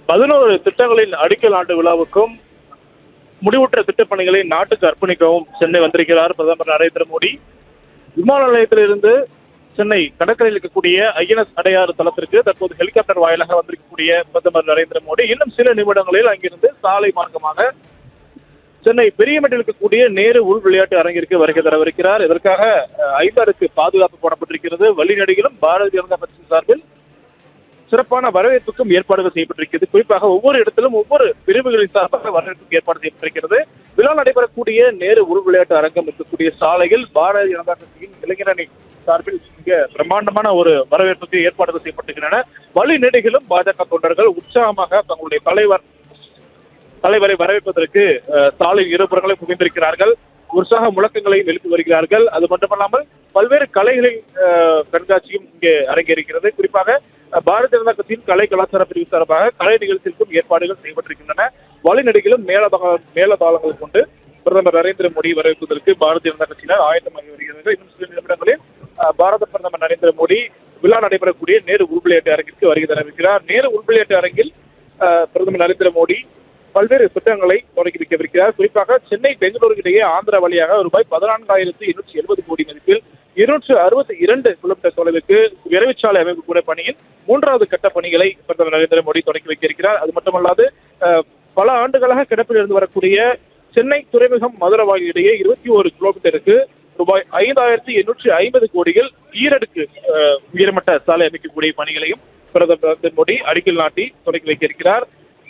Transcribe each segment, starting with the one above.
பதினோரு திட்டங்களின் அடிக்கல் ஆண்டு விழாவுக்கும் முடிவுற்ற திட்டப்பணிகளை நாட்டுக்கு அர்ப்பணிக்கவும் சென்னை வந்திருக்கிறார் பிரதமர் நரேந்திர மோடி விமான நிலையத்திலிருந்து சென்னை கடற்கரையில் இருக்கக்கூடிய ஐஎன்எஸ் அடையாறு தளத்திற்கு தற்போது ஹெலிகாப்டர் வாயிலாக வந்திருக்கக்கூடிய பிரதமர் நரேந்திர மோடி இன்னும் சில நிமிடங்களில் அங்கிருந்து சாலை மார்க்கமாக சென்னை பெரியமேட்டில் இருக்கக்கூடிய நேரு உள் விளையாட்டு அரங்கிற்கு வருகை தரவிருக்கிறார் இதற்காக அஹ், ஐந்தாருக்கு பாதுகாப்பு போடப்பட்டிருக்கிறது வழிநடிகளும் பாரதிய ஜனதா கட்சி சார்பில் சிறப்பான வரவேற்புக்கும் ஏற்பாடுகள் செய்யப்பட்டிருக்கிறது குறிப்பாக ஒவ்வொரு இடத்திலும் ஒவ்வொரு பிரிவுகளின் சார்பாக வரவேற்புக்கு ஏற்பாடு செய்யப்பட்டிருக்கிறது விழா நடைபெறக்கூடிய நேரு உள் விளையாட்டு அரங்கம் இருக்கக்கூடிய சாலையில் பாரதிய ஜனதா கட்சியின் இளைஞரணி சார்பில் மிக பிரம்மாண்டமான ஒரு வரவேற்புக்கு ஏற்பாடுகள் செய்யப்பட்டிருக்கின்றன வழி நெடுகிலும் பாஜக தொண்டர்கள் உற்சாகமாக தங்களுடைய தலைவர் தலைவரை வரவேற்பதற்கு அஹ், சாலை இருபுறங்களை குவிந்திருக்கிறார்கள் உற்சாக முழக்கங்களையும் எழுப்பி வருகிறார்கள் அது மட்டுமல்லாமல் பல்வேறு கலைகளின் அஹ், கண்காட்சியும் இங்கே அரங்கேறுகிறது குறிப்பாக அஹ், பாரதிய ஜனதா கட்சியின் கலை கலாச்சார பிரிவு சார்பாக கலை நிகழ்ச்சிக்கும் ஏற்பாடுகள் செய்யப்பட்டிருக்கின்றன வழிநடிகளும் மேலதாக மேலதாளங்கள் கொண்டு பிரதமர் நரேந்திர மோடி வரவேற்பதற்கு பாரதிய ஜனதா கட்சியினர் ஆயத்தமாகி வருகிறது இன்னும் சில நிமிடங்களில் அஹ், பாரத பிரதமர் நரேந்திர மோடி விழா நடைபெறக்கூடிய நேரு உள்விளையாட்டு அரங்கிற்கு வருகை தரவிருக்கிறார் நேரு உள்விளையாட்டு அரங்கில் அஹ், பிரதமர் நரேந்திர மோடி பல்வேறு திட்டங்களை தொடங்கி வைக்கவிருக்கிறார் குறிப்பாக சென்னை பெங்களூரு இடையே ஆந்திரா வழியாக ரூபாய் பதினான்காயிரத்து எண்ணூற்றி எழுபது கோடி மதிப்பில் இருநூற்று அறுபத்தி இரண்டு கிலோமீட்டர் தொலைவுக்கு விரைவுச்சாலை அமைப்பு கூட பணியின் மூன்றாவது கட்ட பணிகளை பிரதமர் நரேந்திர மோடி தொடங்கி வைக்க இருக்கிறார் அது மட்டுமல்லாது அஹ், பல ஆண்டுகளாக கிடப்பில் இருந்து வரக்கூடிய சென்னை துறைமுகம் மதுரவாயல் இடையே இருபத்தி ஒரு கிலோமீட்டருக்கு ரூபாய் ஐந்தாயிரத்தி எண்ணூற்றி ஐம்பது கோடியில் ஈரடுக்கு அஹ், உயர்மட்ட சாலை அமைக்கக்கூடிய பணிகளையும் பிரதமர் நரேந்திர மோடி அடிக்கல் நாட்டி தொடங்கி வைக்க இருக்கிறார்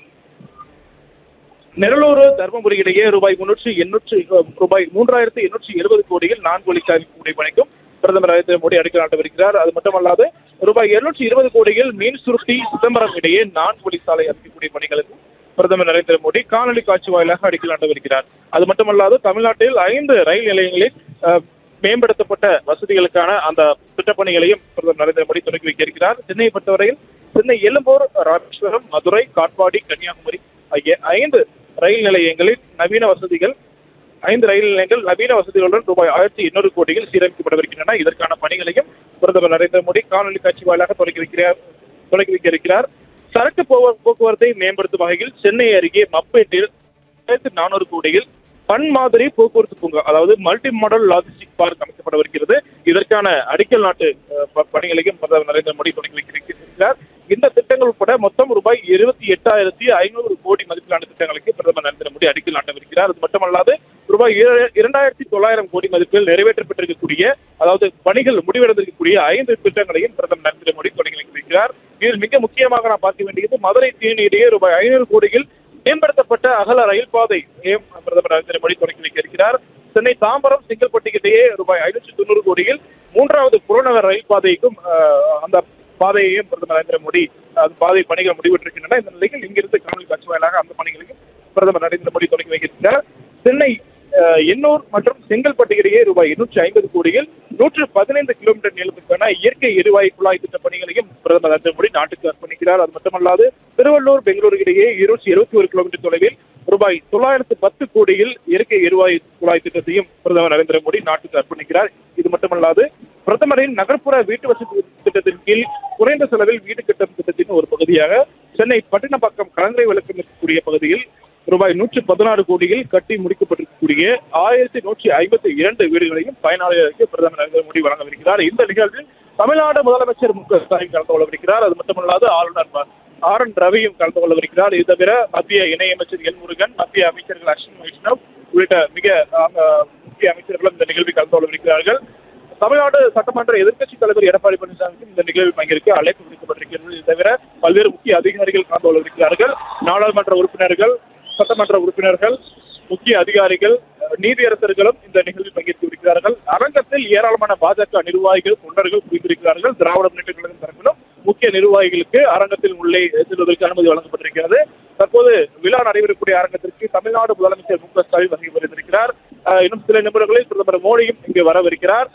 நெரலூர் தர்மபுரி இடையே ரூபாய் முன்னூற்றி எண்ணூற்றி ரூபாய் மூன்றாயிரத்தி எண்ணூற்றி எழுபது கோடியில் நான்கு வழிச்சாலை கூடிய பணிக்கும் பிரதமர் நரேந்திர மோடி அடிக்கல் நாட்டவிருக்கிறார் அது மட்டுமல்லாது ரூபாய் இருநூற்றி இருபது கோடியில் மீன் சுருட்டி சிதம்பரம் இடையே நான்கு வழிச்சாலை அமைக்கக்கூடிய பணிகளுக்கும் பிரதமர் நரேந்திர மோடி காணொலி காட்சி வாயிலாக அடிக்கல் நாட்டவிருக்கிறார் அது மட்டுமல்லாது தமிழ்நாட்டில் ஐந்து ரயில் நிலையங்களில் அஹ், மேம்படுத்தப்பட்ட வசதிகளுக்கான அந்த திட்டப்பணிகளையும் பிரதமர் நரேந்திர மோடி தொடங்கி வைக்க இருக்கிறார் சென்னையை பொறுத்தவரையில் சென்னை எழும்பூர் ராமேஸ்வரம் மதுரை காட்பாடி கன்னியாகுமரி ஆகிய ஐந்து ரயில் நிலையங்களில் நவீன வசதிகள் ஐந்து ரயில் நிலையங்கள் நவீன வசதிகளுடன் ரூபாய் ஆயிரத்தி எண்ணூறு கோடியில் சீரமைக்கப்படவிருக்கின்றன இதற்கான பணிகளையும் பிரதமர் நரேந்திர மோடி காணொலி காட்சி வாயிலாக தொடங்கி வைக்கிறார் தொடங்கி வைக்க இருக்கிறார் சரக்கு போவ- போக்குவரத்தை மேம்படுத்தும் வகையில் சென்னை அருகே மப்பேட்டில் ஆயிரத்தி நானூறு கோடியில் பன் மாதிரி போக்குவரத்து பூங்கா அதாவது மல்டி மாடல் லாஜிஸ்டிக் பார்க் அமைக்கப்படவிருக்கிறது இதற்கான அடிக்கல் நாட்டு அஹ், ப- பணிகளையும் பிரதமர் நரேந்திர மோடி தொடங்கி வைக்கிறார் இந்த திட்டங்கள் உட்பட மொத்தம் ரூபாய் இருபத்தி எட்டாயிரத்தி ஐநூறு கோடி மதிப்பிலான திட்டங்களுக்கு பிரதமர் நரேந்திர மோடி அடிக்கல் நாட்டவிருக்கிறார் அது மட்டுமல்லாது ரூபாய் இர- இரண்டாயிரத்தி தொள்ளாயிரம் கோடி மதிப்பில் நிறைவேற்றப்பட்டிருக்கக்கூடிய அதாவது பணிகள் முடிவடைந்திருக்கக்கூடிய ஐந்து திட்டங்களையும் பிரதமர் நரேந்திர மோடி தொடங்கி வைக்கிறார் இதில் மிக முக்கியமாக நான் பார்க்க வேண்டியது மதுரை தேனி இடையே ரூபாய் ஐநூறு கோடியில் மேம்படுத்தப்பட்ட அகல ரயில் பாதை ஏம் பிரதமர் நரேந்திர மோடி தொடங்கி வைக்க இருக்கிறார் சென்னை தாம்பரம் செங்கல்பட்டு இடையே ரூபாய் ஐநூற்றி தொண்ணூறு கோடியில் மூன்றாவது புறநகர் ரயில் பாதைக்கும் அஹ், அந்த பாதையையும் பிரதமர் நரேந்திர மோடி அந்த பாதை பணிகள் முடிவிட்டிருக்கின்றன இந்த நிலையில் இங்கிருந்து காணொலி காட்சி வாயிலாக அந்த பணிகளையும் பிரதமர் நரேந்திர மோடி தொடங்கி வைக்கிறார் சென்னை அஹ், எண்ணூர் மற்றும் செங்கல்பட்டு இடையே ரூபாய் எண்ணூற்றி ஐம்பது கோடியில் நூற்று பதினைந்து கிலோமீட்டர் நீளத்துக்கான இயற்கை எரிவாயு குழாய் திட்ட பணிகளையும் பிரதமர் நரேந்திர மோடி நாட்டுக்கு அர்ப்பணிக்கிறார் அது மட்டுமல்லாது திருவள்ளூர் பெங்களூரு இடையே இருநூற்றி எழுபத்தி ஒரு கிலோமீட்டர் தொலைவில் ரூபாய் தொள்ளாயிரத்து பத்து கோடியில் இயற்கை எரிவாயு குழாய் திட்டத்தையும் பிரதமர் நரேந்திர மோடி நாட்டுக்கு அர்ப்பணிக்கிறார் இது மட்டுமல்லாது பிரதமரின் நகர்ப்புற வீட்டு வசதி திட்டத்தின் கீழ் குறைந்த செலவில் வீடு கட்டும் திட்டத்தின் ஒரு பகுதியாக சென்னை பட்டினப்பாக்கம் கலங்கரை விளக்கம் இருக்கக்கூடிய பகுதியில் ரூபாய் நூற்று பதினாறு கோடியில் கட்டி முடிக்கப்பட்டிருக்கக்கூடிய ஆயிரத்தி நூற்றி ஐம்பத்தி இரண்டு வீடுகளையும் பயனாளிகளுக்கு பிரதமர் நரேந்திர மோடி வழங்கவிருக்கிறார் இந்த நிகழ்வில் தமிழ்நாடு முதலமைச்சர் மு க ஸ்டாலின் கலந்து கொள்ளவிருக்கிறார் அது மட்டுமல்லாது ஆளுநர் ம- ஆர் என் ரவியும் கலந்து கொள்ளவிருக்கிறார் இது தவிர மத்திய இணையமைச்சர் எல் முருகன் மத்திய அமைச்சர்கள் அஸ்வினி வைஷ்ணவ் உள்ளிட்ட மிக ஆஹ், முக்கிய அமைச்சர்களும் இந்த நிகழ்வில் கலந்து கொள்ளவிருக்கிறார்கள் தமிழ்நாடு சட்டமன்ற எதிர்க்கட்சித் தலைவர் எடப்பாடி பழனிசாமிக்கும் இந்த நிகழ்வில் பங்கேற்க அழைப்பு விடுக்கப்பட்டிருக்கிறது இது தவிர பல்வேறு முக்கிய அதிகாரிகள் கலந்து கொள்ளவிருக்கிறார்கள் நாடாளுமன்ற உறுப்பினர்கள் சட்டமன்ற உறுப்பினர்கள் முக்கிய அதிகாரிகள் நீதியரசர்களும் இந்த நிகழ்வில் பங்கேற்கவிருக்கிறார்கள் அரங்கத்தில் ஏராளமான பாஜக நிர்வாகிகள் தொண்டர்கள் குவிந்திருக்கிறார்கள் திராவிட முன்னேற்ற கழகம் தரப்பிலும் முக்கிய நிர்வாகிகளுக்கு அரங்கத்தில் உள்ளே செல்வதற்கு அனுமதி வழங்கப்பட்டிருக்கிறது தற்போது விழா நடைபெறக்கூடிய அரங்கத்திற்கு தமிழ்நாடு முதலமைச்சர் மு க ஸ்டாலின் வருகை வருந்திருக்கிறார் அஹ், இன்னும் சில நிமிடங்களில் பிரதமர் மோடியும் இங்கு வரவிருக்கிறார்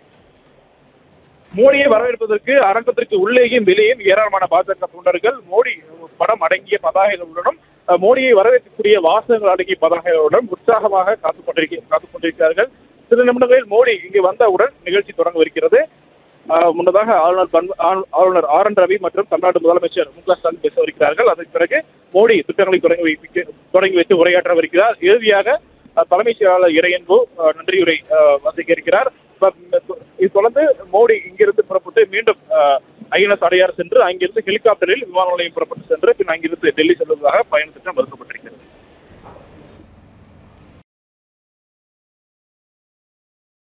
மோடியை வரவேற்பதற்கு அரங்கத்திற்கு உள்ளேயும் வெளியேயும் ஏராளமான பாஜக தொண்டர்கள் மோடி படம் அடங்கிய பதாகைகளுடனும் அஹ், மோடியை வரவேற்கக்கூடிய வாசகங்கள் அடங்கிய பதாகைகளுடன் உற்சாகமாக காத்துக் கொண்டிருக்க காத்துக் கொண்டிருக்கிறார்கள் சில நிமிடங்களில் மோடி இங்கு வந்தவுடன் நிகழ்ச்சி தொடங்கவிருக்கிறது ஆஹ் முன்னதாக ஆளுநர் பன்- ஆளு- ஆளுநர் ஆர் என் ரவி மற்றும் தமிழ்நாடு முதலமைச்சர் மு க ஸ்டாலின் பேசவிருக்கிறார்கள் அதற்கு பிறகு மோடி திட்டங்களை தொடங்கி வைக்க தொடங்கி வைத்து உரையாற்றவிருக்கிறார் இறுதியாக அஹ், தலைமைச் செயலாளர் இறையன்பு அஹ், நன்றியுரை அஹ், வாசிக்க இருக்கிறார் ப- இது தொடர்ந்து மோடி இங்கிருந்து புறப்பட்டு மீண்டும் ஐஎன்எஸ் அடையார் சென்று அங்கிருந்து ஹெலிகாப்டரில் விமான நிலையம் புறப்பட்டு சென்று பின் அங்கிருந்து டெல்லி செல்வதாக பயண திட்டம் மறுக்கப்பட்டிருக்கிறது